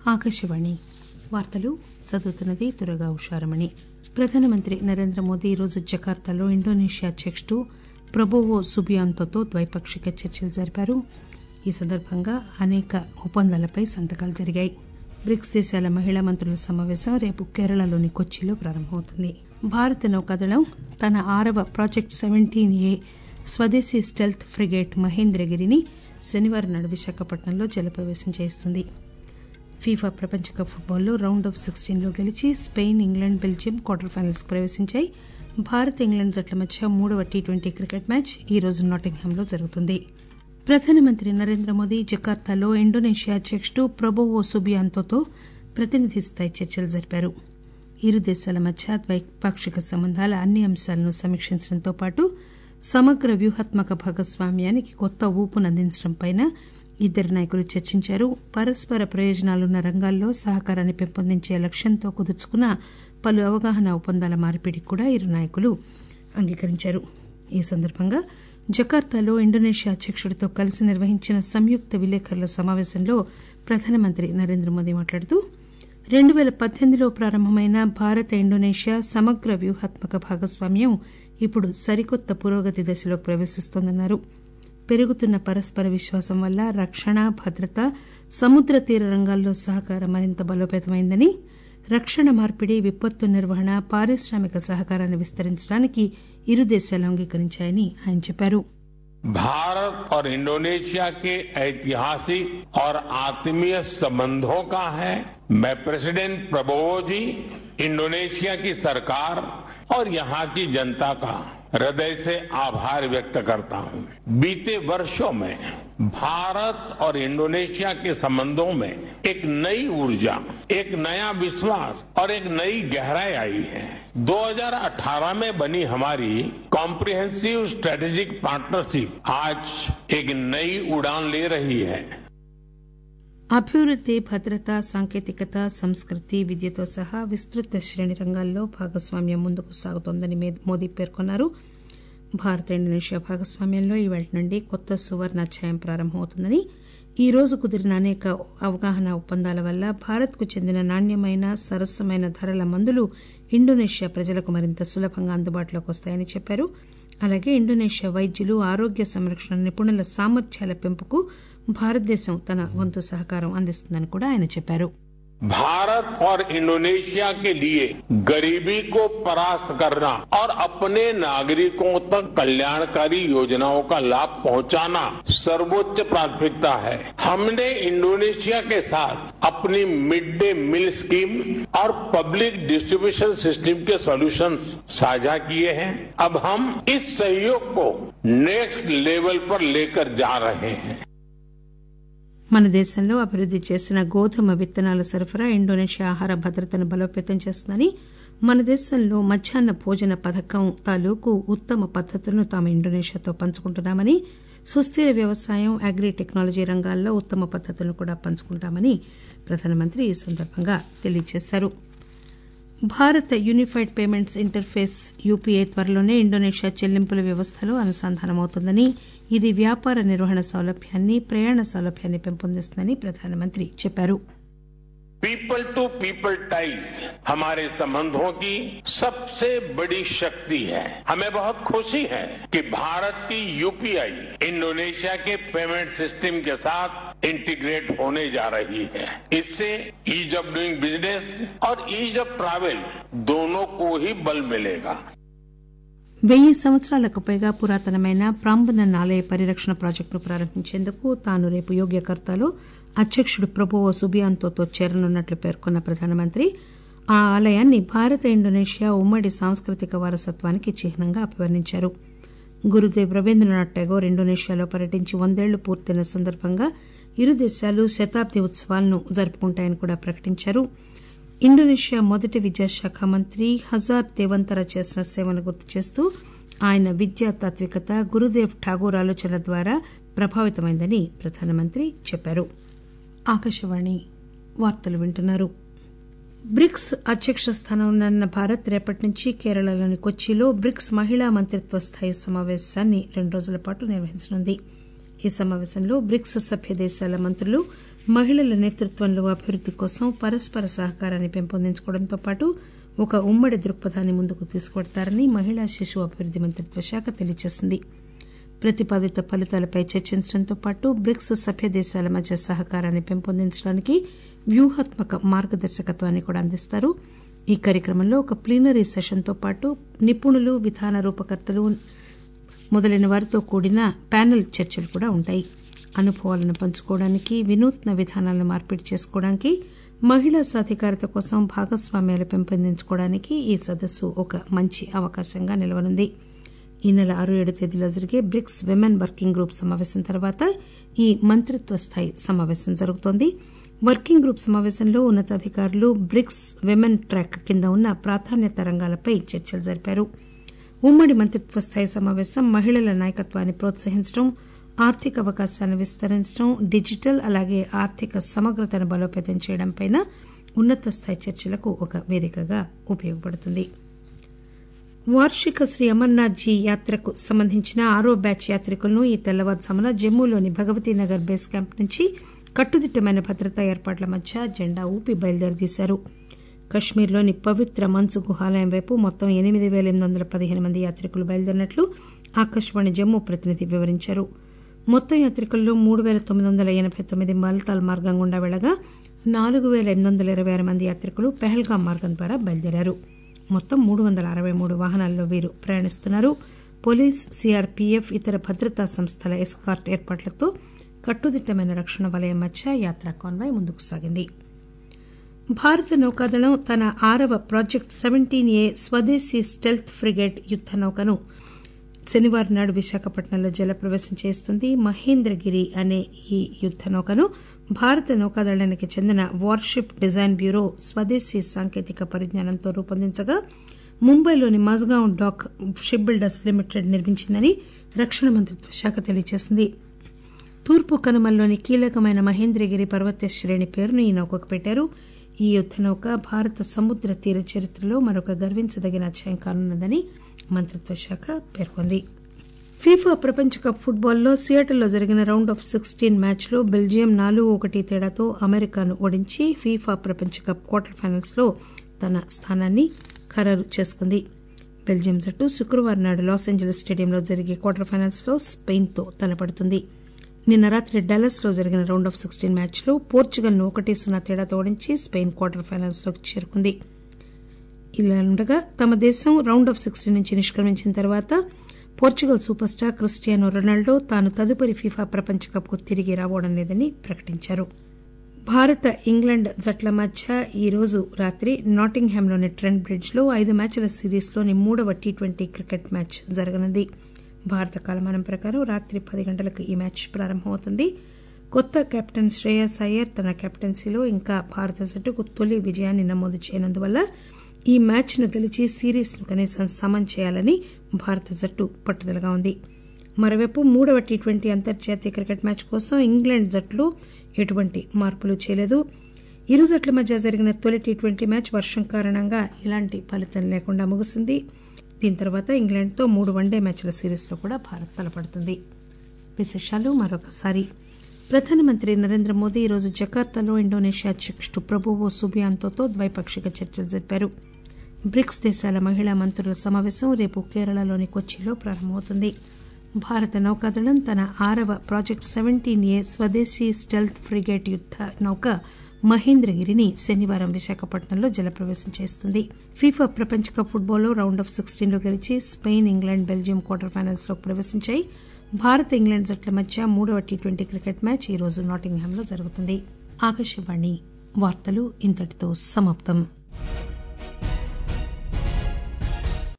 ఆకాశవాణి వార్తలు చదువుతున్నది తురగా ఉషారమణి ప్రధానమంత్రి నరేంద్ర మోదీ ఈరోజు జకార్తాలో ఇండోనేషియా అధ్యకుడు ప్రబోవో సుబియాంతోతో ద్వైపాక్షిక చర్చలు జరిపారు ఈ సందర్భంగా అనేక ఒప్పందాలపై సంతకాలు జరిగాయి బ్రిక్స్ దేశాల మహిళా మంత్రుల సమావేశం రేపు కేరళలోని కొచ్చిలో ప్రారంభమవుతుంది భారత నౌకాదళం తన ఆరవ ప్రాజెక్ట్ సెవెంటీన్ ఏ స్వదేశీ స్టెల్త్ ఫ్రిగేట్ మహేంద్రగిరిని శనివారం నాడు విశాఖపట్నంలో జలప్రవేశం చేస్తుంది ఫీఫా ప్రపంచ కప్ ఫుట్బాల్లో రౌండ్ ఆఫ్ సిక్స్టీన్లో గెలిచి Spain England Belgium quarter finals ప్రవేశించాయి భారత్ ఇంగ్లాండ్ జట్ల మధ్య మూడవ టీ ట్వంటీ క్రికెట్ మ్యాచ్ ఈ రోజు నాటింగ్హామ్లో జరుగుతుంది ప్రధానమంత్రి నరేంద్ర మోదీ జకార్తాలో ఇండోనేషియా అధ్యకుడు ప్రబోవో సుబియాంతోతో ప్రతినిధి స్థాయి చర్చలు జరిపారు ఇరు దేశాల మధ్య ద్వైపాక్షిక సంబంధాల అన్ని అంశాలను సమీక్షించడంతో పాటు సమగ్ర వ్యూహాత్మక భాగస్వామ్యానికి కొత్త ఊపునందించడంపై ఇద్దరు నాయకులు చర్చించారు పరస్పర ప్రయోజనాలున్న రంగాల్లో సహకారాన్ని పెంపొందించే లక్ష్యంతో కుదుర్చుకున్న పలు అవగాహన ఒప్పందాల మార్పిడికి కూడా ఇరు నాయకులు అంగీకరించారు ఈ సందర్భంగా జకార్తాలో ఇండోనేషియా అధ్యకుడితో కలిసి నిర్వహించిన సంయుక్త విలేకరుల సమావేశంలో ప్రధానమంత్రి నరేంద్ర మోదీ మాట్లాడుతూ రెండు పేల పద్దెనిమిదిలో ప్రారంభమైన భారత ఇండోనేషియా సమగ్ర వ్యూహాత్మక భాగస్వామ్యం ఇప్పుడు సరికొత్త పురోగతి దశలోకి ప్రవేశిస్తోందన్నారు పెరుగుతున్న పరస్పర విశ్వాసం వల్ల రక్షణ భద్రత సముద్ర తీర రంగాల్లో సహకారం మరింత బలోపేతమైందని రక్షణ మార్పిడి విపత్తు నిర్వహణ పారిశ్రామిక సహకారాన్ని విస్తరించడానికి ఇరు దేశాలు అంగీకరించాయని ఆయన చెప్పారు भारत और इंडोनेशिया के ऐतिहासिक और आत्मीय संबंधों का है मैं प्रेसिडेंट प्रबोवो जी इंडोनेशिया की सरकार और यहाँ की जनता का हृदय से आभार व्यक्त करता हूं बीते वर्षों में भारत और इंडोनेशिया के संबंधों में एक नई ऊर्जा एक नया विश्वास और एक नई गहराई आई है 2018 में बनी हमारी कॉम्प्रिहेंसिव स्ट्रेटेजिक पार्टनरशिप आज एक नई उड़ान ले रही है అభివృద్ది భద్రత సాంకేతికత సంస్కృతి విద్యతో సహా విస్తృత శ్రేణి రంగాల్లో భాగస్వామ్యం ముందుకు సాగుతోందని మోదీ పేర్కొన్నారు భారత ఇండోనేషియా భాగస్వామ్యంలో ఈవేళ నుండి కొత్త సువర్ణాధ్యాయం ప్రారంభమవుతుందని ఈ రోజు కుదిరిన అనేక అవగాహన ఒప్పందాల వల్ల భారత్కు చెందిన నాణ్యమైన సరసమైన ధరల మందులు ఇండోనేషియా ప్రజలకు మరింత సులభంగా అందుబాటులోకి వస్తాయని చెప్పారు అలాగే ఇండోనేషియా వైద్యులు ఆరోగ్య సంరక్షణ నిపుణుల సామర్థ్యాల పెంపుకు భారతదేశం తన వంతు సహకారం అందిస్తుందని కూడా ఆయన చెప్పారు भारत और इंडोनेशिया के लिए गरीबी को परास्त करना और अपने नागरिकों तक कल्याणकारी योजनाओं का लाभ पहुंचाना सर्वोच्च प्राथमिकता है हमने इंडोनेशिया के साथ अपनी मिड डे मील स्कीम और पब्लिक डिस्ट्रीब्यूशन सिस्टम के सॉल्यूशंस साझा किए हैं अब हम इस सहयोग को नेक्स्ट लेवल पर लेकर जा रहे हैं మన దేశంలో అభివృద్ది చేసిన గోధుమ విత్తనాల సరఫరా ఇండోనేషియా ఆహార భద్రతను బలోపేతం చేస్తుందని మన దేశంలో మధ్యాహ్న భోజన పథకం తాలూకు ఉత్తమ పద్దతులను తాము ఇండోనేషియాతో పంచుకుంటున్నామని సుస్థిర వ్యవసాయం అగ్రి టెక్నాలజీ రంగాల్లో ఉత్తమ పద్దతులను కూడా పంచుకుంటామని ప్రధానమంత్రి ఈ సందర్భంగా తెలియజేశారు భారత యూనిఫైడ్ పేమెంట్స్ ఇంటర్ఫేస్ యూపీఐ త్వరలోనే ఇండోనేషియా చెల్లింపుల వ్యవస్థలో అనుసంధానమవుతుందని ఇది వ్యాపార నిర్వహణ సౌలభ్యాన్ని ప్రయాణ సౌలభ్యాన్ని పెంపొందిస్తుందని ప్రధానమంత్రి చెప్పారు पीपल टू पीपल टाइज हमारे संबंधों की सबसे बड़ी शक्ति है हमें बहुत खुशी है कि भारत की यूपीआई इंडोनेशिया के पेमेंट सिस्टम के साथ इंटीग्रेट होने जा रही है इससे ईज ऑफ डूइंग बिजनेस और ईज ऑफ ट्रैवल दोनों को ही बल मिलेगा వెయ్యి సంవత్సరాలకు పైగా పురాతనమైన ప్రాంబనన్ ఆలయ పరిరక్షణ ప్రాజెక్టును ప్రారంభించేందుకు తాను రేపు యోగ్యకర్తలో అధ్యకుడు ప్రభువో సుబియాంతోతో చేరనున్నట్లు పేర్కొన్న ప్రధానమంత్రి ఆ ఆలయాన్ని భారత ఇండోనేషియా ఉమ్మడి సాంస్కృతిక వారసత్వానికి చిహ్నంగా అభివర్ణించారు గురుదేవ్ రవీంద్రనాథ్ ఠాగూర్ ఇండోనేషియాలో పర్యటించి వందేళ్లు పూర్తయిన సందర్భంగా ఇరు దేశాలు శతాబ్ది ఉత్సవాలను జరుపుకుంటాయని కూడా ప్రకటించారు ఇండోనేషియా మొదటి విద్యాశాఖ మంత్రి హజార్ దేవంతర చేసిన సేవను గుర్తు చేస్తూ ఆయన విద్యా తాత్వికత గురుదేవ్ ఠాగూర్ ఆలోచనల ద్వారా ప్రభావితమైందని ప్రధానమంత్రి చెప్పారు ఆకాశవాణి వార్తలు వింటున్నారు బ్రిక్స్ అధ్యక్ష స్థానంలో భారత్ రేపటి నుంచి కేరళలోని కొచ్చిలో బ్రిక్స్ మహిళా మంత్రిత్వ స్థాయి సమావేశాన్ని రెండు రోజుల పాటు నిర్వహించనుంది ఈ సమావేశంలో బ్రిక్స్ సభ్య దేశాల మంత్రులు మహిళల నేతృత్వంలో అభివృద్ది కోసం పరస్పర సహకారాన్ని పెంపొందించుకోవడంతో పాటు ఒక ఉమ్మడి దృక్పథాన్ని ముందుకు తీసుకువెడతారని మహిళా శిశు అభివృద్ది మంత్రిత్వ శాఖ తెలియజేసింది ప్రతిపాదిత ఫలితాలపై చర్చించడంతో పాటు బ్రిక్స్ సభ్య దేశాల మధ్య సహకారాన్ని పెంపొందించడానికి వ్యూహాత్మక మార్గదర్శకత్వాన్ని కూడా అందిస్తారు ఈ కార్యక్రమంలో ఒక ప్లీనరీ సెషన్తో పాటు నిపుణులు విధాన రూపకర్తలు మొదలైన వారితో కూడిన ప్యానెల్ చర్చలు కూడా ఉంటాయి అనుభవాలను పంచుకోవడానికి వినూత్న విధానాలను మార్పిడి చేసుకోవడానికి మహిళా సాధికారత కోసం భాగస్వామ్యాలు పెంపొందించుకోవడానికి ఈ సదస్సు ఒక మంచి అవకాశంగా నిలవనుంది ఈ నెల ఆరు ఏడు తేదీలో జరిగే బ్రిక్స్ విమెన్ వర్కింగ్ గ్రూప్ సమావేశం తర్వాత ఈ మంత్రిత్వ స్థాయి సమావేశం జరుగుతోంది వర్కింగ్ గ్రూప్ సమావేశంలో ఉన్నతాధికారులు బ్రిక్స్ విమెన్ ట్రాక్ కింద ఉన్న ప్రాధాన్యత రంగాలపై చర్చలు జరిపారు ఉమ్మడి మంత్రిత్వ స్థాయి సమావేశం మహిళల నాయకత్వాన్ని ప్రోత్సహించడం ఆర్థిక అవకాశాలను విస్తరించడం డిజిటల్ అలాగే ఆర్థిక సమగ్రతను బలోపేతం చేయడంపై ఉన్నత స్థాయి చర్చలకు ఒక వేదికగా ఉపయోగపడుతుంది వార్షిక శ్రీ అమర్నాథ్ జీ యాత్రకు సంబంధించిన ఆరో బ్యాచ్ యాత్రికులను ఈ తెల్లవారుజామున జమ్మూలోని భగవతీనగర్ బేస్ క్యాంప్ నుంచి కట్టుదిట్టమైన భద్రతా ఏర్పాట్ల మధ్య జెండా ఊపి బయలుదేరదీశారు కశ్మీర్లోని పవిత్ర మంచు గుహాలయం వైపు మొత్తం ఎనిమిది పేల ఎనిమిది వందల పదిహేను మంది యాత్రికులు బయలుదేరినట్లు ఆకాశవాణి జమ్మూ ప్రతినిధి వివరించారు మొత్తం యాత్రికుల్లో మూడు పేల తొమ్మిది వందల ఎనబై తొమ్మిది మల్తాల్ మార్గం గుండా వెళ్లగా నాలుగు పేల ఎనిమిది వందల ఇరవై ఆరు మంది యాత్రికులు పెహల్గాం మార్గం ద్వారా బయలుదేరారు మొత్తం మూడు వందల అరవై మూడు వాహనాల్లో వీరు ప్రయాణిస్తున్నారు పోలీస్ సీఆర్పీఎఫ్ ఇతర భద్రతా సంస్థల ఎస్కార్ట్ ఏర్పాట్లతో కట్టుదిట్టమైన రక్షణ వలయం మధ్య యాత్రా కాన్వాయ్ ముందుకు సాగింది భారత నౌకాదళం తన ఆరవ ప్రాజెక్ట్ సెవెంటీన్ ఏ స్వదేశీ స్టెల్త్ ఫ్రిగేట్ యుద్ద నౌకను శనివారం నాడు విశాఖపట్నంలో జలప్రవేశం చేస్తుంది మహేంద్రగిరి అనే ఈ యుద్ద నౌకను భారత నౌకాదళానికి చెందిన వార్షిప్ డిజైన్ బ్యూరో స్వదేశీ సాంకేతిక పరిజ్ఞానంతో రూపొందించగా ముంబైలోని Mazagon Dock Ship Builders Limited నిర్మించిందని రక్షణ మంత్రిత్వ శాఖ తెలియజేసింది తూర్పు కనుమల్లోని కీలకమైన మహేంద్రగిరి పర్వత శ్రేణి పేరును ఈ నౌకకు పెట్టారు ఈ యుద్ద నౌక భారత సముద్ర తీర చరిత్రలో మరొక గర్వించదగిన అధ్యాయం కానున్నదని మంత్రిత్వ శాఖ పేర్కొంది ఫీఫా ప్రపంచ కప్ ఫుట్బాల్లో సియాటల్లో జరిగిన రౌండ్ ఆఫ్ సిక్స్టీన్ మ్యాచ్లో బెల్జియం నాలుగు ఒకటి తేడాతో అమెరికాను ఓడించి ఫీఫా ప్రపంచ కప్ క్వార్టర్ ఫైనల్స్ లో తన స్థానాన్ని ఖరారు చేసుకుంది బెల్జియం జట్టు శుక్రవారం నాడు లాస్ ఏంజలీస్ స్టేడియంలో జరిగే క్వార్టర్ ఫైనల్స్ లో స్పెయిన్ తో తలపడుతుంది నిన్న రాత్రి డల్లస్ లో జరిగిన రౌండ్ ఆఫ్ సిక్స్టీన్ మ్యాచ్ లో పోర్చుగల్ ను ఒకటి సున్నా తేడాతో ఓడించి స్పెయిన్ క్వార్టర్ ఫైనల్స్ లోకి చేరుకుంది ఇలా ఉండగా తమ దేశం రౌండ్ ఆఫ్ సిక్స్టీన్ నుంచి నిష్క్రమించిన తర్వాత Portugal superstar Cristiano Ronaldo తాను తదుపరి ఫీఫా ప్రపంచ కప్ కు తిరిగి రాబోవడం లేదని ప్రకటించారు భారత ఇంగ్లాండ్ జట్ల మధ్య ఈ రోజు రాత్రి నాటింగ్హామ్లోని ట్రెంట్ బ్రిడ్జ్ లో ఐదు మ్యాచ్ల సిరీస్లోని మూడవ టీ ట్వంటీ క్రికెట్ మ్యాచ్ జరగనుంది భారత కాలమానం ప్రకారం రాత్రి పది గంటలకు ఈ మ్యాచ్ ప్రారంభమవుతుంది కొత్త కెప్టెన్ శ్రేయస్ అయ్యర్ తన కెప్టెన్సీలో ఇంకా భారత జట్టుకు తొలి విజయాన్ని నమోదు చేయనందువల్ల ఈ మ్యాచ్ ను గెలిచి సిరీస్ ను కనీసం సమన్ చేయాలని భారత జట్టు పట్టుదలగా ఉంది మరోవైపు మూడవ టీ ట్వంటీ అంతర్జాతీయ క్రికెట్ మ్యాచ్ కోసం ఇంగ్లాండ్ జట్లు ఎటువంటి మార్పులు చేయలేదు ఇరు జట్ల మధ్య జరిగిన తొలి టీ ట్వంటీ మ్యాచ్ వర్షం కారణంగా ఎలాంటి ఫలితం లేకుండా ముగిసింది దీని తర్వాత ఇంగ్లాండ్తో మూడు వన్డే మ్యాచ్ల సిరీస్లో కూడా భారత్ తలపడుతుంది విశేషాలు మరొకసారి ప్రధానమంత్రి నరేంద్ర మోదీ ఈరోజు జకార్తాలో ఇండోనేషియా అధ్యక్షుడు ప్రభువో సుబియాంతోతో ద్వైపాక్షిక చర్చలు జరిపారు బ్రిక్స్ దేశాల మహిళా మంత్రుల సమావేశం రేపు కేరళలోని కొచ్చిలో ప్రారంభమవుతుంది భారత నౌకాదళం తన ఆరవ ప్రాజెక్ట్ సెవెంటీన్ ఏ స్వదేశీ స్టెల్త్ ఫ్రిగేట్ యుద్ద నౌక మహేంద్రగిరిని శనివారం విశాఖపట్నంలో జలప్రవేశం చేస్తుంది ఫీఫా ప్రపంచ కప్ ఫుట్బాల్లో రౌండ్ ఆఫ్ సిక్స్టీన్ లో గెలిచి Spain England Belgium quarter finals లోకి ప్రవేశించాయి భారత్ ఇంగ్లాండ్ జట్ల మధ్య మూడవ టీ ట్వంటీ క్రికెట్ మ్యాచ్ ఈ రోజు నాటింగ్హామ్ లో జరుగుతుంది ఆకాశవాణి వార్తలు ఇంతటితో సమాప్తం